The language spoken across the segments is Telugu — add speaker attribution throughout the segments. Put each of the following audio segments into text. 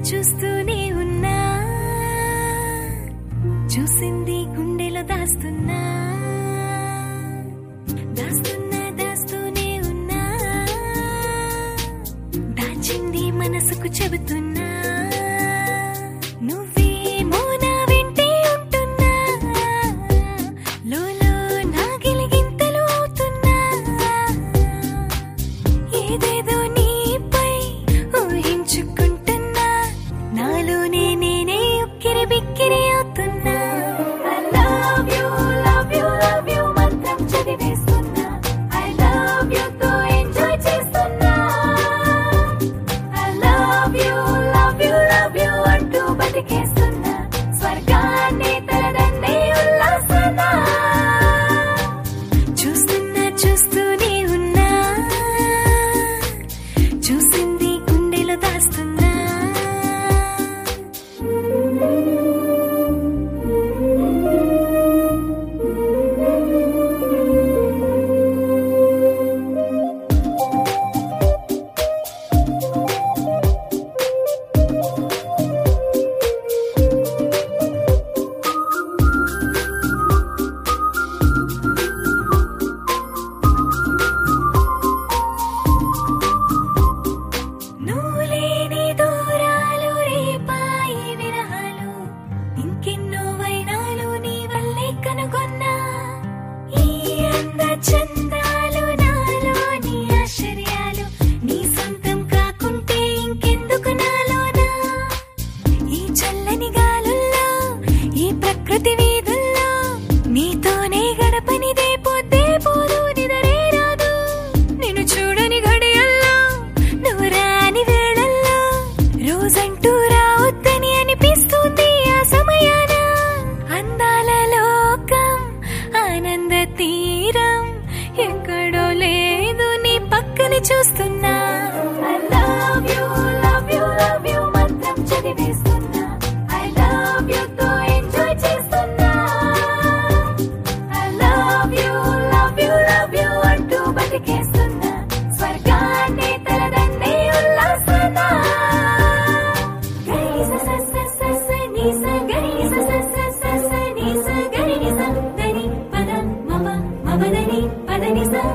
Speaker 1: చూస్తూనే ఉన్నా చూసింది గుండెలో దాస్తున్నా దాస్తున్నా దాస్తూనే ఉన్నా దాచింది మనసుకు చెబుతున్నా నువ్వేమో నా వెంటే ఉంటున్నా లోలో నా గిలిగింతలు అవుతున్నా ఏదేదో నీపై ఊహించుకుంటున్నా నాలోనే నేనే ఉక్కిరి బిక్కిరి అవుతున్నా I love you, love you, love you మంత్రం చదివేస్తున్నా I love you తో ఎంజాయ్ చేస్తున్నా I love you, love you, love you అంటూ బతికేస్తున్నా స్వర్గాన్ని తలదన్నే ఉల్లాసనా చూస్తున్నా చూస్తూనే ఉన్నా చూసింది గుండెలో దాస్తున్నా నువ్వు లేని దూరాలు రేపాయి విరహాలు ఇంకెన్నో వైనాలు నీ వల్లే కనుగొన్నా ఈ అంద చందాలు నాలోని ఆశ్చర్యాలు నీ సొంతం కాకుంటే ఇంకెందుకు నాలోనా ఈ చల్లని గాలుల్లో ఈ ప్రకృతి వీధుల్లో నీతోనే గడపనిదే పొద్దే పోదు నిదరే రాదు నిన్ను చూడని గడియల్లో నువ్వు రాని వేళల్లో రోజంటూ రావద్దని అనిపిస్తుంది ఆ సమయాన అందాల లోకం ఆనంద తీరం ఎక్కడో లేదు నీ పక్కన చూస్తున్నా I love you, love you, love you మంత్రం చదివేస్తున్నా I love you తో ఎంజాయ్ చేస్తున్నా I love you, love you, love you అంటూ బతికేస్తున్నా స్వర్గాన్ని తలదన్నే ఉల్లాసనా గరి స స స స స ని స గరి స స స స స ని స గరి ని స దని పద మమ మమ దని పద ని స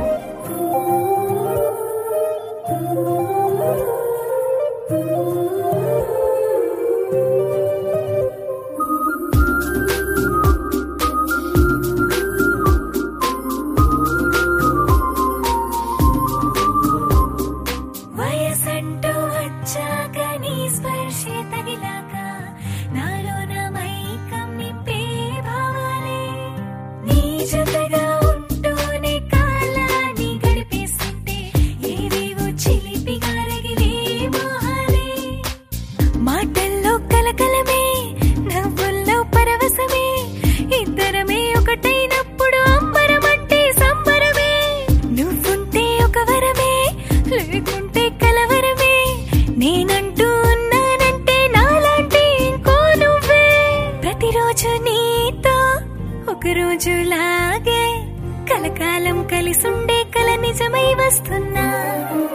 Speaker 1: వయసంటూ వచ్చాక నీ స్పర్శే తగిలాక నాలో నా మైకం నింపే భావాలే నీ జతగా ఉంటూనే కాలాన్ని గడిపేస్తుంటే ఏవేవో చిలిపిగా రగిలే మోహాలే మాటల్లో కలకలమే నవ్వుల్లో పరవశమే ఇద్దరమే ఒకటైనప్పుడు అంబరమంటే సంబరమే నువ్వుంటే ఒక వరమే లేకుంటే కలవరమే నేనంటూ ఉన్నానంటే నాలాంటి ఇంకో నువ్వే ప్రతిరోజు నీతో ఒక రోజులాగే కలకాలం కలిసుండే కల నిజమై వస్తున్నా